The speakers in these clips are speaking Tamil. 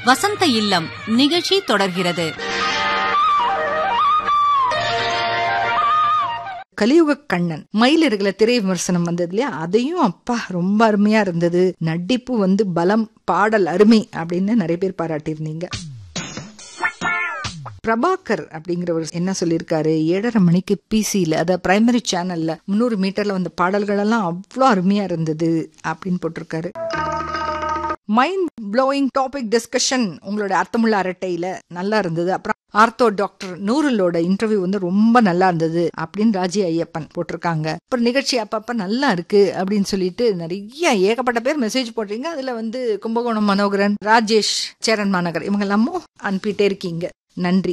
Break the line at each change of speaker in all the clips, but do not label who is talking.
வசந்த இல்லம் நிகழ்ச்சி தொடர்கிறது
கலியுக கண்ணன் மயிலிறகுல திரை விமர்சனம் வந்தது இல்லையா அதையும் அப்பா ரொம்ப அருமையா இருந்தது நடிப்பு வந்து பலம் பாடல் அருமை அப்படின்னு நிறைய பேர் பாராட்டியிருந்தீங்க பிரபாகர் அப்படிங்கிறவர் என்ன சொல்லியிருக்காரு ஏழரை மணிக்கு பிசியில் அதாவது பிரைமரி சேனல்ல முந்நூறு மீட்டர்ல வந்த பாடல்கள் எல்லாம் அவ்வளோ அருமையா இருந்தது அப்படின்னு போட்டிருக்காரு மைண்ட் ப்ளோயிங் டாபிக் டிஸ்கஷன் உங்களோட அர்த்தமுள்ள அரட்டையில நல்லா இருந்தது அப்புறம் ஆர்த்தோ டாக்டர் நூருலோட இன்டர்வியூ வந்து ரொம்ப நல்லா இருந்தது அப்படின்னு ராஜி ஐயப்பன் போட்டிருக்காங்க அப்புறம் நிகழ்ச்சி அப்பப்ப நல்லா இருக்கு அப்படின்னு சொல்லிட்டு நிறைய ஏகப்பட்ட பேர் மெசேஜ் போடுறீங்க அதுல வந்து கும்பகோணம் மனோகரன் ராஜேஷ் சேரன் மாநகர் இவங்க எல்லாமும் அனுப்பிட்டே இருக்கீங்க நன்றி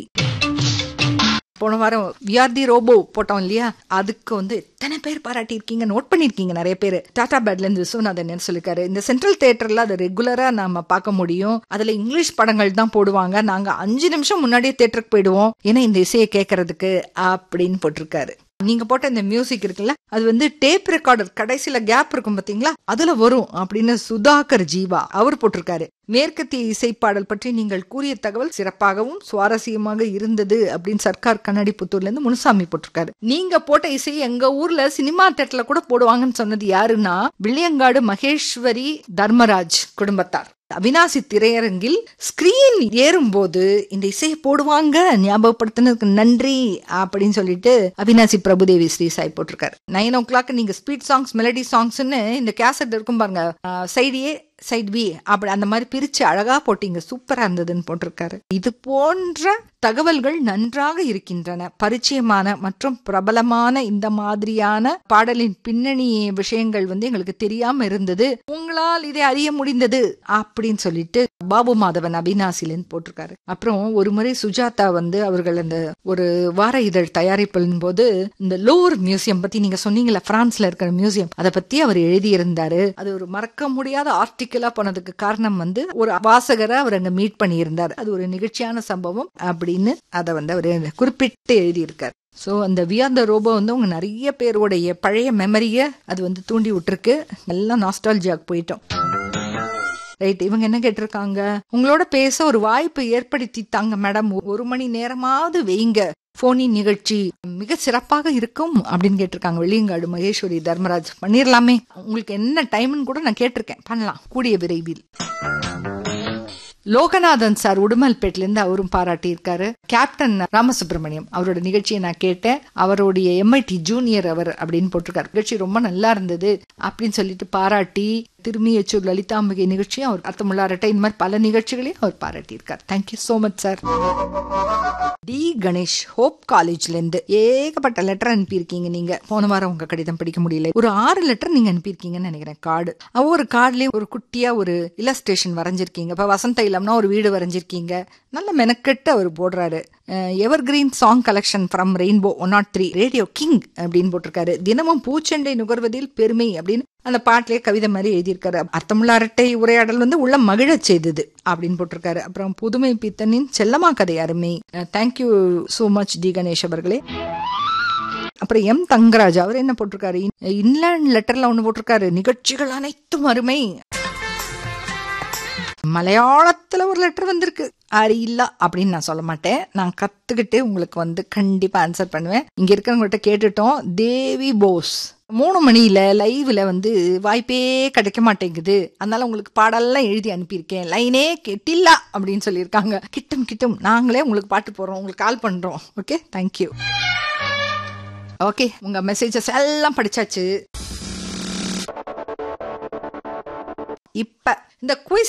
போன வாரம் விஆர்டி ரோபோ போட்டோம் இல்லையா அதுக்கு வந்து எத்தனை பேர் பாராட்டி இருக்கீங்க நோட் பண்ணிருக்கீங்க நிறைய பேர் டாடா பேட்ல இருந்து விஸ்வநாதன் என்ன சொல்லிருக்காரு இந்த சென்ட்ரல் தியேட்டர்ல அதை ரெகுலரா நாம பார்க்க முடியும் அதுல இங்கிலீஷ் படங்கள் தான் போடுவாங்க நாங்க அஞ்சு நிமிஷம் முன்னாடியே தியேட்டருக்கு போயிடுவோம் ஏன்னா இந்த இசையை கேட்கறதுக்கு அப்படின்னு போட்டிருக்காரு நீங்க போட்ட இந்த மியூசிக் இருக்குல்ல அது வந்து டேப் ரெக்கார்டர் கடைசியில கேப் இருக்கும் பாத்தீங்களா அதுல வரும் அப்படின்னு சுதாகர் ஜீவா அவர் போட்டிருக்காரு மேற்கத்திய இசைப்பாடல் பற்றி நீங்கள் கூறிய தகவல் சிறப்பாகவும் சுவாரஸ்யமாக இருந்தது அப்படின்னு சர்க்கார் கண்ணாடி புத்தூர்ல இருந்து முனுசாமி போட்டிருக்காரு நீங்க போட்ட இசை எங்க ஊர்ல சினிமா தேட்டர்ல கூட போடுவாங்கன்னு சொன்னது யாருன்னா வில்லியங்காடு மகேஸ்வரி தர்மராஜ் குடும்பத்தார் அவினாசி திரையரங்கில் ஸ்கிரீன் ஏறும்போது இந்த இசையை போடுவாங்க ஞாபகப்படுத்தினதுக்கு நன்றி அப்படின்னு சொல்லிட்டு அவினாசி பிரபுதேவி ஸ்ரீ சாய் போட்டிருக்காரு நைன் ஓ கிளாக் நீங்க ஸ்பீட் சாங்ஸ் மெலடி சாங்ஸ்னு இந்த கேசட் இருக்கும் பாருங்க சைடு ஏ சைட் பி அப்படி அந்த மாதிரி பிரிச்சு அழகா போட்டீங்க சூப்பரா இருந்ததுன்னு போட்டிருக்காரு இது போன்ற தகவல்கள் நன்றாக இருக்கின்றன பரிச்சயமான மற்றும் பிரபலமான இந்த மாதிரியான பாடலின் பின்னணி விஷயங்கள் வந்து எங்களுக்கு தெரியாம இருந்தது உங்களால் இதை அறிய முடிந்தது அப்படின்னு சொல்லிட்டு பாபு மாதவன் அபினாசிலன்னு போட்டிருக்காரு அப்புறம் ஒரு முறை சுஜாதா வந்து அவர்கள் அந்த ஒரு வார இதழ் தயாரிப்பின் போது இந்த லோர் மியூசியம் பத்தி நீங்க சொன்னீங்கல்ல பிரான்ஸ்ல இருக்கிற மியூசியம் அதை பத்தி அவர் எழுதியிருந்தாரு அது ஒரு மறக்க முடியாத ஆர்டிக்கலா போனதுக்கு காரணம் வந்து ஒரு வாசகரை அவர் அங்க மீட் பண்ணியிருந்தார் அது ஒரு நிகழ்ச்சியான சம்பவம் அப்படின்னு அதை வந்து அவர் குறிப்பிட்டு எழுதியிருக்காரு ஸோ அந்த வியாந்த ரோபோ வந்து உங்க நிறைய பேருடைய பழைய மெமரியை அது வந்து தூண்டி விட்டுருக்கு எல்லாம் நாஸ்டாலஜியாக்கு போயிட்டோம் ரைட் இவங்க என்ன கேட்டிருக்காங்க உங்களோட பேச ஒரு வாய்ப்பு ஏற்படுத்தி தாங்க மேடம் ஒரு மணி நேரமாவது வைங்க போனின் நிகழ்ச்சி மிக சிறப்பாக இருக்கும் அப்படின்னு கேட்டிருக்காங்க வெளியங்காடு மகேஸ்வரி தர்மராஜ் பண்ணிடலாமே உங்களுக்கு என்ன டைம்னு கூட நான் கேட்டிருக்கேன் பண்ணலாம் கூடிய விரைவில் லோகநாதன் சார் உடுமல்பேட்ல இருந்து அவரும் பாராட்டி இருக்காரு கேப்டன் ராமசுப்ரமணியம் அவரோட நிகழ்ச்சியை நான் கேட்டேன் அவருடைய எம்ஐடி ஜூனியர் அவர் அப்படின்னு போட்டிருக்காரு நிகழ்ச்சி ரொம்ப நல்லா இருந்தது அப்படின்னு சொல்லிட்டு பாராட்டி திருமியச்சூர் லலிதாம்பிகை நிகழ்ச்சியும் அவர் அர்த்தமுள்ள அரட்டை இந்த மாதிரி பல நிகழ்ச்சிகளையும் அவர் பாராட்டியிருக்கார் thank you so much sir T Ganesh hope காலேஜ்ல இருந்து ஏகப்பட்ட லெட்டர் அனுப்பியிருக்கீங்க நீங்க போன வாரம் உங்க கடிதம் படிக்க முடியல ஒரு ஆறு லெட்டர் நீங்க அனுப்பியிருக்கீங்கன்னு நினைக்கிறேன் கார்டு ஒவ்வொரு கார்டுலயும் ஒரு குட்டியா ஒரு இலஸ்ட்ரேஷன் வரைஞ்சிருக்கீங்க இப்ப வசந்த இளம்னா ஒரு வீடு வரைஞ்சிருக்கீங்க நல்ல மெனக்கெட்டு அவர் போடுறாரு evergreen song collection from rainbow one nought three radio king அப்படின்னு போட்டிருக்காரு தினமும் பூச்செண்டை நுகர்வதில் பெருமை அப்படின்னு அந்த பாட்டிலே கவிதை மாதிரி எழுதியிருக்காரு அர்த்தமுள்ள அரட்டை உரையாடல் வந்து உள்ள மகிழச் செய்தது அப்படின்னு போட்டிருக்காரு அப்புறம் புதுமை பித்தனின் செல்லமா கதை அருமை thank you so much T Ganesh அவர்களே அப்புறம் எம் தங்கராஜ் அவர் என்ன போட்டிருக்காரு இன்லேண்ட் லெட்டர்ல ஒண்ணு போட்டிருக்காரு நிகழ்ச்சிகள் அனைத்தும் அருமை மலையாளத்துல ஒரு லெட்டர் வந்திருக்கு அரி இல்ல அப்படின்னு நான் சொல்ல மாட்டேன் நான் கத்துக்கிட்டு உங்களுக்கு வந்து கண்டிப்பா ஆன்சர் பண்ணுவேன் இங்க இருக்கிறவங்கள்ட்ட கேட்டுட்டோம் தேவி போஸ் மூணு மணியில லைவ்ல வந்து வாய்ப்பே கிடைக்க மாட்டேங்குது அதனால உங்களுக்கு பாடல்லாம் எழுதி அனுப்பியிருக்கேன் லைனே கெட்டில்ல அப்படின்னு சொல்லியிருக்காங்க கிட்டும் கிட்டும் நாங்களே உங்களுக்கு பாட்டு போடுறோம் உங்களுக்கு கால் பண்றோம் ஓகே தேங்க்யூ ஓகே உங்க மெசேஜஸ் எல்லாம் படிச்சாச்சு இப்ப இந்த குவிஸ்